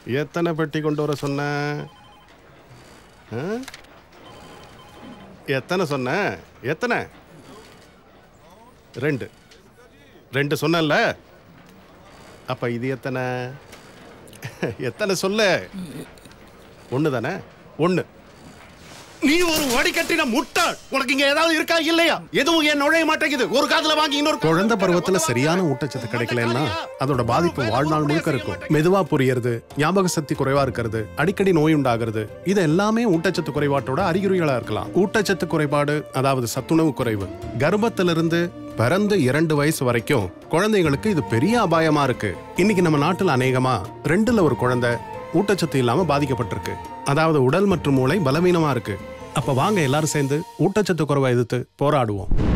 எத்தனை பெட்டி கொண்டு வர சொன்ன ஆ? எத்தனை சொன்ன எத்தனை ரெண்டு ரெண்டு சொன்னல அப்ப இது எத்தனை எத்தனை சொல்ல ஒண்ணு தானே ஒண்ணு நீ ஒரு வடிகட்டின முட்டாள் உனக்கு இங்க ஏதாவது இருக்கா இல்லையா எதுவும் ஏன் நுழைய மாட்டேங்குது ஒரு காதுல வாங்கி இன்னொரு குழந்தை பருவத்துல சரியான ஊட்டச்சத்து கிடைக்கலன்னா அதோட பாதிப்பு வாழ்நாள் முழுக்க இருக்கும் மெதுவா புரியறது ஞாபக சக்தி குறைவா இருக்கிறது அடிக்கடி நோய் உண்டாகிறது இது எல்லாமே ஊட்டச்சத்து குறைபாட்டோட அறிகுறிகளா இருக்கலாம் ஊட்டச்சத்து குறைபாடு அதாவது சத்துணவு குறைவு கர்ப்பத்திலிருந்து பிறந்து இரண்டு வயசு வரைக்கும் குழந்தைங்களுக்கு இது பெரிய அபாயமா இருக்கு இன்னைக்கு நம்ம நாட்டுல அநேகமா ரெண்டுல ஒரு குழந்தை ஊட்டச்சத்து இல்லாம பாதிக்கப்பட்டிருக்கு அதாவது உடல் மற்றும் மூளை பலவீனமா இருக்கு அப்ப வாங்க எல்லாரும் சேர்ந்து ஊட்டச்சத்து குறைவை எதிர்த்து போராடுவோம்